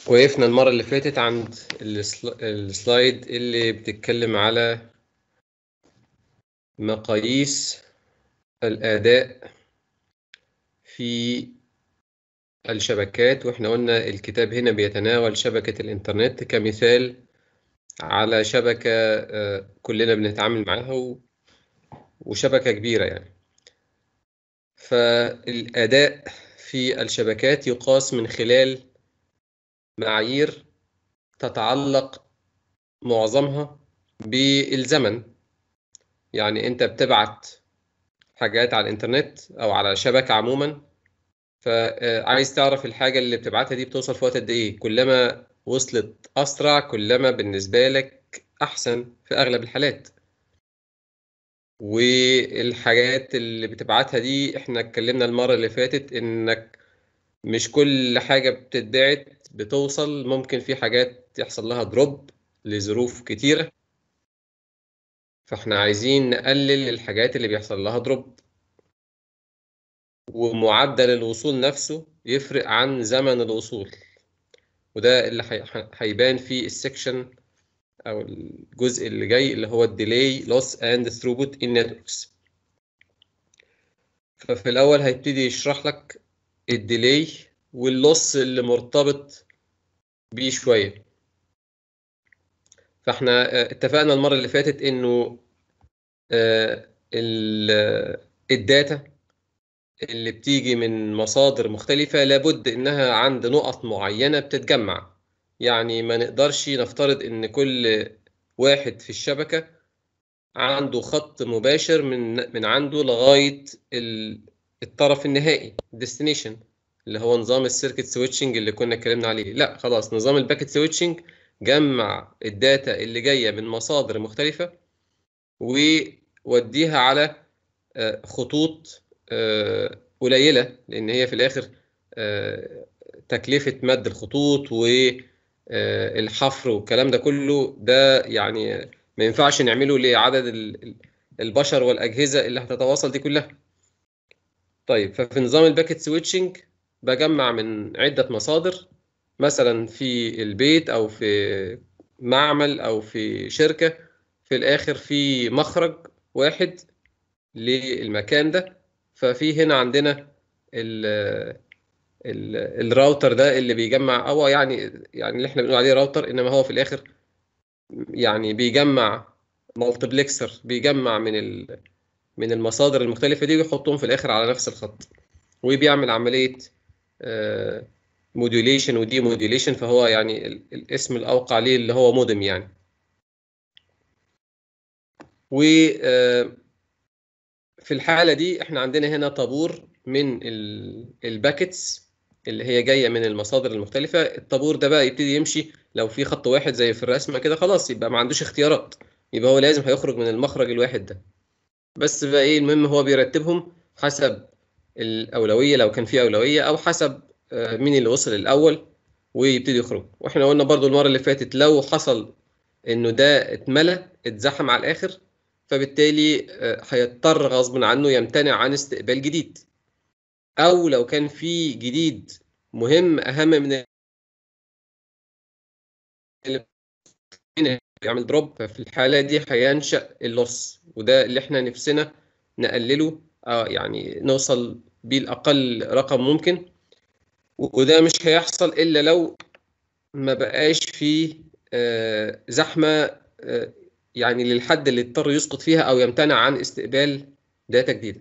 وقفنا المرة اللي فاتت عند السل- السلايد اللي بتتكلم على مقاييس الأداء في الشبكات واحنا قلنا الكتاب هنا بيتناول شبكة الإنترنت كمثال على شبكة آه، كلنا بنتعامل معاها و- وشبكة كبيرة يعني فالأداء في الشبكات يقاس من خلال معايير تتعلق معظمها بالزمن يعني انت بتبعت حاجات على الانترنت او على شبكة عموما فعايز تعرف الحاجة اللي بتبعتها دي بتوصل في وقت قد ايه كلما وصلت اسرع كلما بالنسبة لك احسن في اغلب الحالات والحاجات اللي بتبعتها دي احنا اتكلمنا المرة اللي فاتت انك مش كل حاجة بتتبعت بتوصل ممكن في حاجات يحصل لها دروب لظروف كتيرة فاحنا عايزين نقلل الحاجات اللي بيحصل لها دروب ومعدل الوصول نفسه يفرق عن زمن الوصول وده اللي هي- هيبان في السكشن او الجزء اللي جاي اللي هو الديلي لوس اند ثروبوت ان نتوركس ففي الاول هيبتدي يشرح لك الديلي واللوس اللي مرتبط بيه شويه فاحنا آه، اتفقنا المره اللي فاتت انه آه، ال- آه، الداتا اللي بتيجي من مصادر مختلفة لابد إنها عند نقط معينة بتتجمع يعني ما نقدرش نفترض إن كل واحد في الشبكة عنده خط مباشر من من عنده لغاية ال- الطرف النهائي destination اللي هو نظام السيركت سويتشنج اللي كنا اتكلمنا عليه لا خلاص نظام الباكت سويتشنج جمع الداتا اللي جاية من مصادر مختلفة ووديها على آه، خطوط آه، قليلة لأن هي في الآخر آه، تكلفة مد الخطوط والحفر والكلام ده كله ده يعني ما ينفعش نعمله لعدد ال- ال- البشر والأجهزة اللي هتتواصل دي كلها طيب ففي نظام الباكت سويتشنج بجمع من عدة مصادر مثلا في البيت أو في معمل أو في شركة في الآخر في مخرج واحد للمكان ده ففي هنا عندنا ال ال الراوتر ده اللي بيجمع او يعني يعني اللي احنا بنقول عليه راوتر انما هو في الاخر يعني بيجمع مالتبلكسر بيجمع من ال من المصادر المختلفة دي ويحطهم في الاخر على نفس الخط وبيعمل عملية موديوليشن ودي موديوليشن فهو يعني ال- الاسم الاوقع ليه اللي هو مودم يعني و آه، في الحالة دي احنا عندنا هنا طابور من ال- الباكتس اللي هي جاية من المصادر المختلفة الطابور ده بقى يبتدي يمشي لو في خط واحد زي في الرسمة كده خلاص يبقى ما عندوش اختيارات يبقى هو لازم هيخرج من المخرج الواحد ده بس بقى ايه المهم هو بيرتبهم حسب الأولوية لو كان في أولوية أو حسب آه، مين اللي وصل الأول ويبتدي يخرج واحنا قلنا برضو المرة اللي فاتت لو حصل انه ده اتملى اتزحم على الآخر فبالتالي آه، هيضطر غصب عنه يمتنع عن استقبال جديد او لو كان في جديد مهم اهم من اللي يعمل دروب ففي الحاله دي هينشا اللص وده اللي احنا نفسنا نقلله اه يعني نوصل بيه لاقل رقم ممكن و- وده مش هيحصل الا لو ما بقاش فيه آه، زحمه آه، يعني للحد اللي اضطر يسقط فيها او يمتنع عن استقبال داتا جديده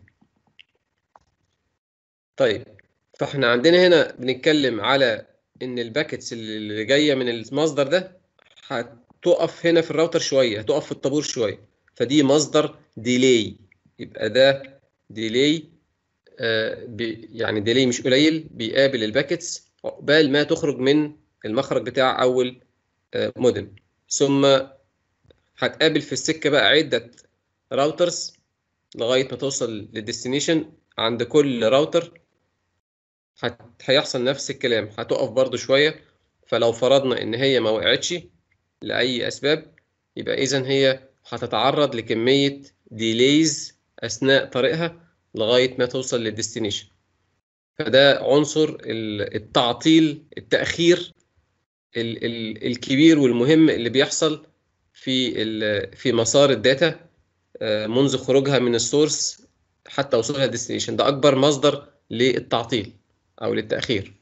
طيب فاحنا عندنا هنا بنتكلم على ان الباكتس اللي جايه من المصدر ده هتقف هنا في الراوتر شويه هتقف في الطابور شويه فدي مصدر ديلي يبقى ده ديلي آه بي يعني ديلي مش قليل بيقابل الباكتس عقبال ما تخرج من المخرج بتاع اول آه مودم ثم هتقابل في السكه بقى عده راوترز لغايه ما توصل للديستنيشن عند كل راوتر هت- هيحصل نفس الكلام هتقف برضو شوية فلو فرضنا إن هي ما وقعتش لأي أسباب يبقى إذا هي هتتعرض لكمية ديليز أثناء طريقها لغاية ما توصل للديستنيشن فده عنصر ال- التعطيل التأخير ال ال الكبير والمهم اللي بيحصل في في مسار الداتا منذ خروجها من السورس حتى وصولها للديستنيشن ده اكبر مصدر للتعطيل او للتاخير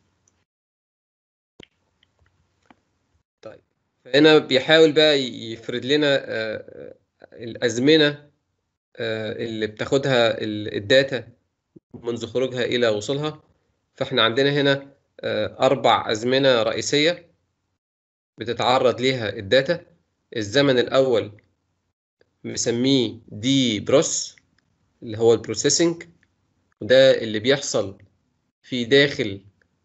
طيب فهنا بيحاول بقى يفرد لنا الازمنه اللي بتاخدها الداتا منذ خروجها الى وصولها فاحنا عندنا هنا اربع ازمنه رئيسيه بتتعرض ليها الداتا الزمن الاول مسميه دي بروس اللي هو البروسيسنج وده اللي بيحصل في داخل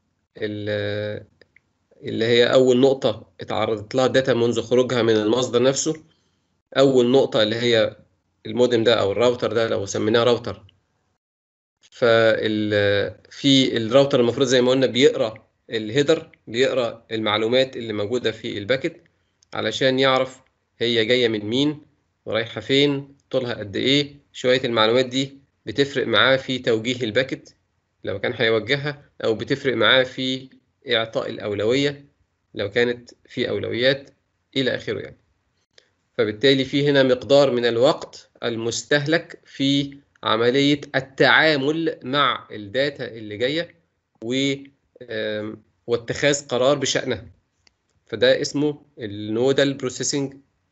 اللي هي اول نقطه اتعرضت لها الداتا منذ خروجها من المصدر نفسه اول نقطه اللي هي المودم ده او الراوتر ده لو سميناه راوتر فال في الراوتر المفروض زي ما قلنا بيقرا الهيدر بيقرا المعلومات اللي موجوده في الباكت علشان يعرف هي جايه من مين ورايحه فين طولها قد ايه شويه المعلومات دي بتفرق معاه في توجيه الباكت لو كان هيوجهها او بتفرق معاه في اعطاء الاولويه لو كانت في اولويات الى اخره يعني فبالتالي في هنا مقدار من الوقت المستهلك في عمليه التعامل مع الداتا اللي جايه و واتخاذ قرار بشأنها فده اسمه النودال بروسيسنج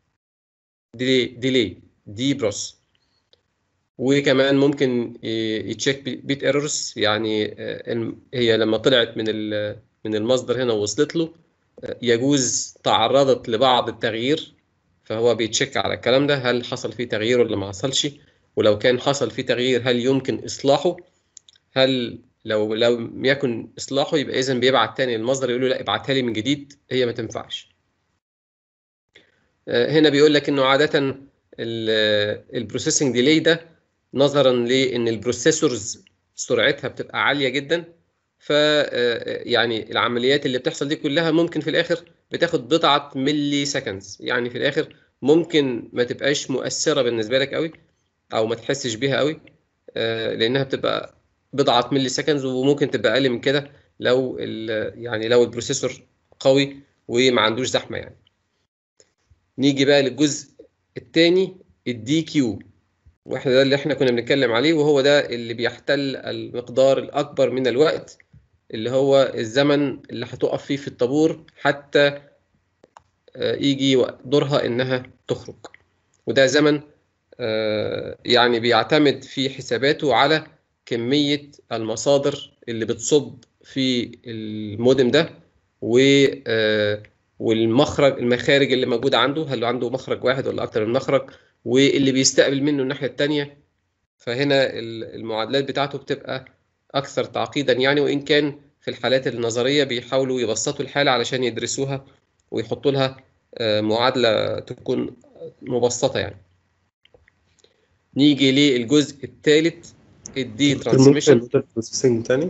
ديلي دي بروس وكمان ممكن يتشيك بيت ايرورز يعني هي لما طلعت من من المصدر هنا ووصلت له يجوز تعرضت لبعض التغيير فهو بيتشيك على الكلام ده هل حصل فيه تغيير ولا ما حصلش ولو كان حصل فيه تغيير هل يمكن اصلاحه هل لو لو يكن اصلاحه يبقى اذا بيبعت تاني المصدر يقول له لا ابعتها لي من جديد هي ما تنفعش هنا بيقول لك انه عاده البروسيسنج ديلي ده نظرا لان البروسيسورز سرعتها بتبقى عاليه جدا ف يعني العمليات اللي بتحصل دي كلها ممكن في الاخر بتاخد بضعه ملي سكندز يعني في الاخر ممكن ما تبقاش مؤثره بالنسبه لك قوي او ما تحسش بيها قوي لانها بتبقى بضعه ملي سكندز وممكن تبقى اقل من كده لو يعني لو البروسيسور قوي وما عندوش زحمه يعني نيجي بقى للجزء الثاني الدي كيو واحنا ده اللي احنا كنا بنتكلم عليه وهو ده اللي بيحتل المقدار الاكبر من الوقت اللي هو الزمن اللي هتقف فيه في الطابور حتى يجي دورها انها تخرج وده زمن يعني بيعتمد في حساباته على كمية المصادر اللي بتصب في المودم ده و والمخرج المخارج اللي موجودة عنده هل عنده مخرج واحد ولا أكتر من مخرج واللي بيستقبل منه الناحية التانية فهنا المعادلات بتاعته بتبقى أكثر تعقيدا يعني وإن كان في الحالات النظرية بيحاولوا يبسطوا الحالة علشان يدرسوها ويحطوا لها معادلة تكون مبسطة يعني نيجي للجزء الثالث الدي ترانسميشن بروسيسنج تاني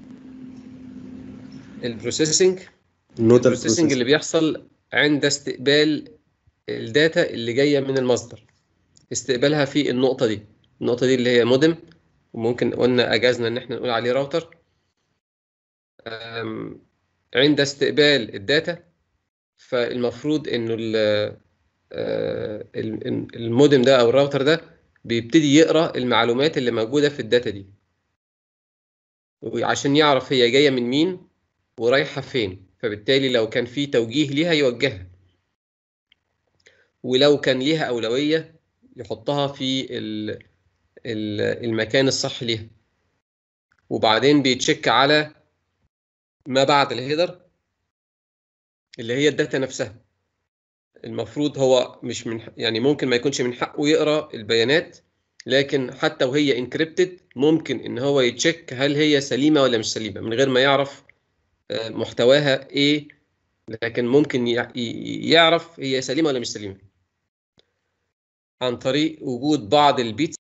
البروسيسنج النودال البروسيسنج اللي بيحصل عند استقبال الداتا اللي جايه من المصدر استقبالها في النقطه دي النقطه دي اللي هي مودم وممكن قلنا اجازنا ان احنا نقول عليه راوتر عند استقبال الداتا فالمفروض انه المودم ده او الراوتر ده بيبتدي يقرا المعلومات اللي موجوده في الداتا دي وعشان يعرف هي جايه من مين ورايحه فين فبالتالي لو كان في توجيه ليها يوجهها ولو كان ليها اولويه يحطها في المكان الصح ليها وبعدين بيتشيك على ما بعد الهيدر اللي هي الداتا نفسها المفروض هو مش من يعني ممكن ما يكونش من حقه يقرا البيانات لكن حتى وهي انكريبتد ممكن ان هو يتشيك هل هي سليمه ولا مش سليمه من غير ما يعرف محتواها ايه لكن ممكن يعرف هي سليمه ولا مش سليمه عن طريق وجود بعض البيتس